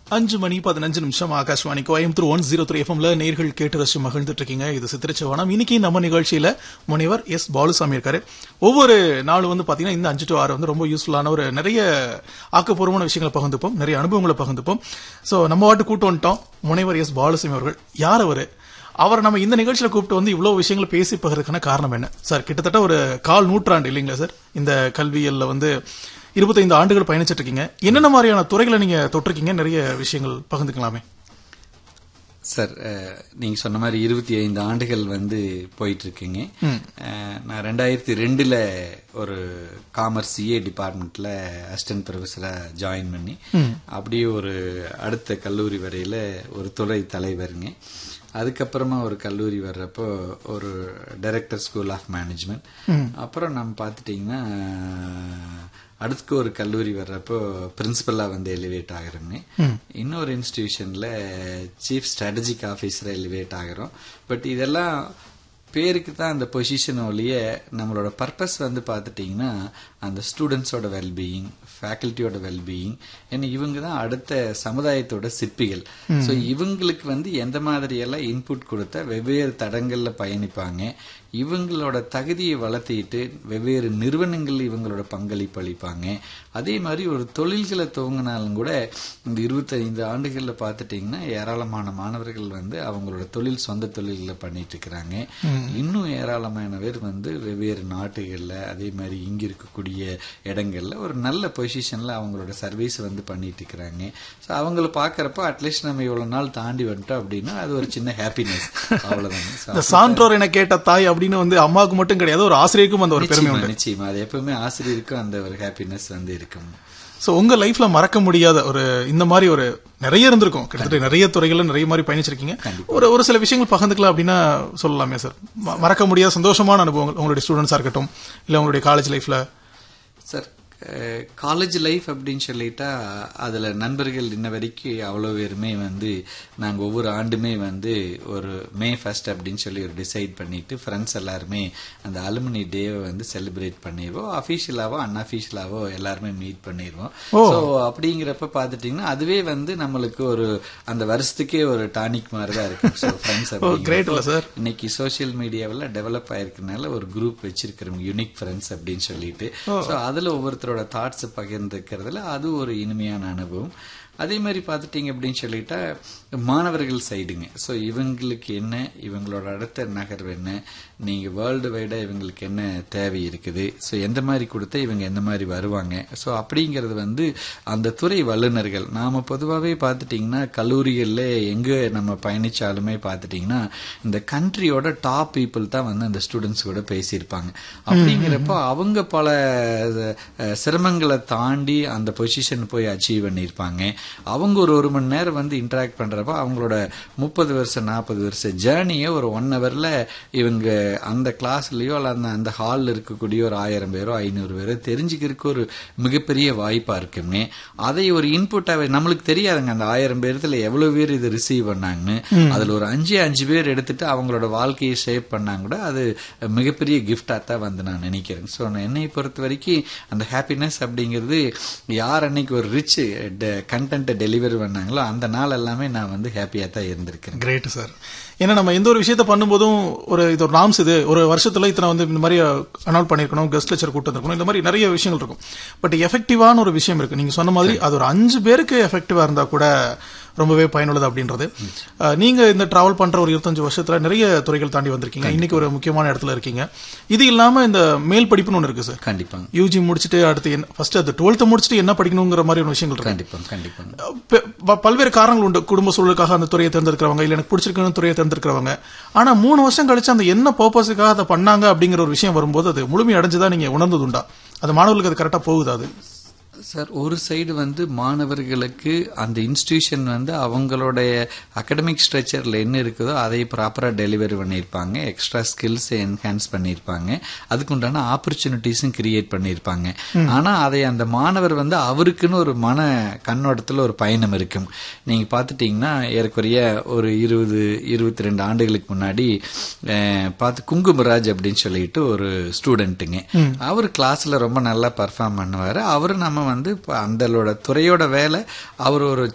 அஞ்சு மணி பதினஞ்சு நிமிஷம் Akashvani Coimbatore one zero three எஃப்எம்ல நேர்கள் கேட்டு ரசிச்சு மகிழ்ந்துட்டு இருக்கீங்க இது சித்திரச்சவனம் இன்னைக்கு நம்ம நிகழ்ச்சியில முனைவர் எஸ் பாலுசாமி இருக்காரு ஒவ்வொரு நாளும் வந்து பாத்தீங்கன்னா இந்த அஞ்சு டு ஆறு வந்து ரொம்ப யூஸ்ஃபுல்லான ஒரு நிறைய ஆக்கப்பூர்வமான விஷயங்களை பகிர்ந்துப்போம் நிறைய அனுபவங்களை பகிர்ந்துப்போம் சோ நம்ம வாட்டு கூட்டு வந்துட்டோம் முனைவர் எஸ் பாலுசாமி அவர்கள் யார் அவரு அவரை நம்ம இந்த நிகழ்ச்சியில கூப்பிட்டு வந்து இவ்வளவு விஷயங்களை பேசி பகிறதுக்கான காரணம் என்ன சார் கிட்டத்தட்ட ஒரு கால் நூற்றாண்டு இல்லைங்களா சார் இந்த கல்வியல்ல வந்து இருபத்தைந்து ஆண்டுகள் பயணிச்சிட்டு இருக்கீங்க என்னென்ன மாதிரியான துறைகளை நீங்க தொட்டிருக்கீங்க நிறைய விஷயங்கள் பகிர்ந்துக்கலாமே சார் அஹ், நீங்க சொன்ன மாதிரி இருபத்தி ஐந்து ஆண்டுகள் வந்து போயிட்டு இருக்கீங்க அஹ், நான் ரெண்டாயிரத்தி ரெண்டுல ஒரு காமர்ஸ் சிஏ டிபார்ட்மெண்ட்ல அசிஸ்டன்ட் ப்ரொஃபஸரா ஜாயின் பண்ணி அப்படியே ஒரு அடுத்த கல்லூரி வரையில ஒரு துறை தலைவருங்க அதுக்கப்புறமா ஒரு கல்லூரி வர்றப்போ ஒரு டைரக்டர் ஸ்கூல் ஆஃப் மேனேஜ்மெண்ட் அப்புறம் நம்ம பார்த்துட்டிங்கன்னா அடுத்து ஒரு கல்லூரி வர்றப்போ பிரின்சிபலா வந்து எலிவேட் ஆகிறோங்க இன்னொரு இன்ஸ்டிடியூஷன்ல சீஃப் ஸ்ட்ராட்டஜிக் ஆஃபீஸரா எலிவேட் ஆகிறோம் பட் இதெல்லாம் பேருக்கு தான் அந்த பொசிஷன் ஒழிய நம்மளோட பர்பஸ் வந்து பார்த்துட்டிங்கன்னா அந்த ஸ்டூடெண்ட்ஸோட வெல்பீயிங் ஃபேக்கல்ட்டியோட வெல்பீயிங் ஏன்னா இவங்க தான் அடுத்த சமுதாயத்தோட சிற்பிகள் ஸோ இவங்களுக்கு வந்து எந்த மாதிரி எல்லாம் இன்புட் கொடுத்தா வெவ்வேறு தடங்கள்ல பயணிப்பாங்க இவங்களோட தகுதியை வளர்த்திட்டு வெவ்வேறு நிறுவனங்கள் இவங்களோட பங்களிப்பு அளிப்பாங்க அதே மாதிரி ஒரு தொழில்களை துவங்கினாலும் கூட இந்த இருபத்தைந்து ஆண்டுகள்ல பார்த்துட்டீங்கன்னா ஏராளமான மாணவர்கள் வந்து அவங்களோட தொழில் சொந்த தொழில்களை பண்ணிட்டு இருக்கிறாங்க இன்னும் ஏராளமான பேர் வந்து வெவ்வேறு நாட்டுகள்ல அதே மாதிரி இங்க இருக்கக்கூடிய இடங்கள்ல ஒரு நல்ல பொசிஷன்ல அவங்களோட சர்வீஸ் வந்து பண்ணிட்டு இருக்கிறாங்க ஸோ அவங்கள பாக்குறப்ப அட்லீஸ்ட் நம்ம இவ்வளவு நாள் தாண்டி வந்துட்டோம் அப்படின்னா அது ஒரு சின்ன ஹாப்பினஸ் அவ்வளவுதாங்க So, இந்த சான்றோர் என கேட்ட தாய் அப்படின்னு வந்து அம்மாவுக்கு மட்டும் கிடையாது ஒரு ஆசிரியருக்கும் அந்த ஒரு பெருமை நிச்சயமா உண்டு நிச்சயமா அது எப்பவுமே ஆசிரியருக்கும் அந்த ஒரு ஹாப்பினஸ் வந்து இருக்கும் சோ உங்க லைஃப்ல மறக்க முடியாத ஒரு இந்த மாதிரி ஒரு நிறைய இருந்திருக்கும் கிட்டத்தட்ட நிறைய துறைகள்ல நிறைய மாதிரி பயணிச்சிருக்கீங்க ஒரு ஒரு சில விஷயங்கள் பகிர்ந்துக்கலாம் அப்படின்னா சொல்லலாமே சார் ம- மறக்க முடியாத சந்தோஷமான அனுபவங்கள் உங்களுடைய ஸ்டூடெண்ட்ஸா இருக்கட்டும் இல்ல உங்களுடைய காலேஜ் லைஃப்ல சார் காலேஜ் லைஃப் அப்படின்னு சொல்லிட்டா அதுல நண்பர்கள் இன்ன வரைக்கும் அவ்வளோ பேருமே வந்து நாங்க ஒவ்வொரு ஆண்டுமே வந்து ஒரு மே ஃபர்ஸ்ட் அப்படின்னு சொல்லி ஒரு டிசைட் பண்ணிட்டு ஃப்ரெண்ட்ஸ் எல்லாருமே அந்த அலுமினி டேவை வந்து செலிப்ரேட் பண்ணிடுவோம் அஃபீஷியலாவோ அன்அஃபீஷியலாவோ எல்லாருமே மீட் பண்ணிடுவோம் ஸோ அப்படிங்கிறப்ப பார்த்துட்டீங்கன்னா அதுவே வந்து நம்மளுக்கு ஒரு அந்த வருஷத்துக்கே ஒரு டானிக் மாதிரி தான் இருக்கும் ஸோ ஃப்ரெண்ட்ஸ் great இல்ல sir? இன்னைக்கு சோஷியல் மீடியாவில் டெவலப் ஆயிருக்கனால ஒரு குரூப் வச்சிருக்கிறோம் யூனிக் ஃப்ரெண்ட்ஸ் அப்படின்னு சொல்லிட்டு ஸோ அதுல ஒவ்வொருத்தரோட தாட்ஸ் பகிர்ந்துக்கிறதுல அது ஒரு இனிமையான அனுபவம் அதே மாதிரி பார்த்துட்டீங்க அப்படின்னு சொல்லிட்டா மாணவர்கள் சைடுங்க ஸோ இவங்களுக்கு என்ன இவங்களோட அடுத்த நகர்வு என்ன நீங்க வேர்ல்டு வைடா இவங்களுக்கு என்ன தேவை இருக்குது ஸோ எந்த மாதிரி கொடுத்தா இவங்க எந்த மாதிரி வருவாங்க ஸோ அப்படிங்கிறது வந்து அந்த துறை வல்லுநர்கள் நாம பொதுவாகவே பார்த்துட்டிங்கன்னா கல்லூரிகளில் எங்கே நம்ம பயணிச்சாலுமே பார்த்துட்டிங்கன்னா இந்த கண்ட்ரியோட டாப் பீப்புள் தான் வந்து அந்த ஸ்டூடெண்ட்ஸ் கூட பேசியிருப்பாங்க அப்படிங்கிறப்போ அவங்க பல அஹ், சிரமங்களை தாண்டி அந்த பொசிஷன் போய் அச்சீவ் பண்ணியிருப்பாங்க அவங்க ஒரு ஒரு மணி நேரம் வந்து இன்டராக்ட் பண்றப்ப அவங்களோட முப்பது வருஷம் நாற்பது வருஷம் ஜேர்னியை ஒரு ஒன் ஹவர்ல இவங்க அந்த கிளாஸ்லயோ அல்ல அந்த அந்த ஹாலில் இருக்கக்கூடிய ஒரு ஆயிரம் பேரோ ஐநூறு பேரோ தெரிஞ்சுக்கிறதுக்கு ஒரு மிகப்பெரிய வாய்ப்பா இருக்குமே அதை ஒரு இன்புட்டாவே நம்மளுக்கு தெரியாதுங்க அந்த ஆயிரம் பேர்த்துல எவ்வளவு பேர் இது ரிசீவ் பண்ணாங்கன்னு அதுல ஒரு அஞ்சு அஞ்சு பேர் எடுத்துட்டு அவங்களோட வாழ்க்கையை ஷேப் பண்ணாங்க கூட அது மிகப்பெரிய கிஃப்டா தான் வந்து நான் நினைக்கிறேன் ஸோ என்னை பொறுத்த வரைக்கும் அந்த ஹாப்பினஸ் அப்படிங்கிறது யார் அன்னைக்கு ஒரு ரிச் கண்டென்ட்டை டெலிவரி பண்ணாங்களோ அந்த நாள் எல்லாமே நான் வந்து ஹாப்பியா தான் இருந்திருக்கேன் கிரேட் சார் ஏன்னா நம்ம எந்த ஒரு விஷயத்த பண்ணும்போதும் ஒரு இது ஒரு நாம்ஸ் இது ஒரு வருஷத்துல இத்தனை வந்து இந்த மாதிரி அனௌட் பண்ணிருக்கணும் கெஸ்ட் லெக்சர் கூட்டு வந்திருக்கணும் இந்த மாதிரி நிறைய விஷயங்கள் இருக்கும் பட் எஃபெக்டிவான ஒரு விஷயம் இருக்கு நீங்க சொன்ன மாதிரி அது ஒரு அஞ்சு பேருக்கு எஃபெக்டிவா இருந்தா கூட ரொம்பவே பயனுள்ளது அப்படின்றது அஹ், நீங்க இந்த டிராவல் பண்ற ஒரு இருபத்தஞ்சு வருஷத்துல நிறைய துறைகள் தாண்டி வந்திருக்கீங்க இன்னைக்கு ஒரு முக்கியமான இடத்துல இருக்கீங்க இது இல்லாம இந்த மேல் படிப்புன்னு ஒன்று இருக்கு சார் கண்டிப்பாங்க யூஜி முடிச்சுட்டு அடுத்து என்ன ஃபர்ஸ்ட் அது டுவெல்த் முடிச்சுட்டு என்ன படிக்கணுங்கிற மாதிரி ஒரு விஷயங்கள் இருக்கு கண்டிப்பாங்க கண்டிப்பாங்க பெ- ப- பல்வேறு காரணங்கள் உண்டு குடும்ப சூழலுக்காக அந்த துறையை தேர்ந்தெடுக்கிறவங்க இல்ல எனக்கு பிடிச்சிருக்கணும் துறையை தேர்ந்தெடுக்கிறவங்க ஆனா மூணு வருஷம் கழிச்சு அந்த என்ன பர்பஸுக்காக அதை பண்ணாங்க அப்படிங்கிற ஒரு விஷயம் வரும்போது அது முழுமை அடைஞ்சுதான் நீங்க உணர்ந்தது உண்டா அது மாணவர்களுக்கு அது கரெக்டா போகுது அது சார் ஒரு சைடு வந்து மாணவர்களுக்கு அந்த இன்ஸ்டிடியூஷன் வந்து அவங்களுடைய அகடமிக் ஸ்ட்ரக்சர்ல என்ன இருக்குதோ அதை ப்ராப்பரா டெலிவரி பண்ணியிருப்பாங்க எக்ஸ்ட்ரா ஸ்கில்ஸ் என்ஹான்ஸ் பண்ணியிருப்பாங்க அதுக்குண்டான ஆப்பர்ச்சுனிட்டிஸும் கிரியேட் பண்ணியிருப்பாங்க ஆனா அதை அந்த மாணவர் வந்து அவருக்குன்னு ஒரு மன கண்ணோட்டத்துல ஒரு பயணம் இருக்கும் நீங்க பார்த்துட்டீங்கன்னா ஏறக்குறைய ஒரு இருபது இருபத்தி ரெண்டு ஆண்டுகளுக்கு முன்னாடி அஹ், பார்த்து குங்குமராஜ் அப்படின்னு சொல்லிட்டு ஒரு ஸ்டூடெண்ட்டுங்க அவர் கிளாஸ்ல ரொம்ப நல்லா பர்ஃபார்ம் பண்ணுவாரு அவரு நம்ம வந்து இப்ப அந்தளோட துறையோட வேலை அவர் ஒரு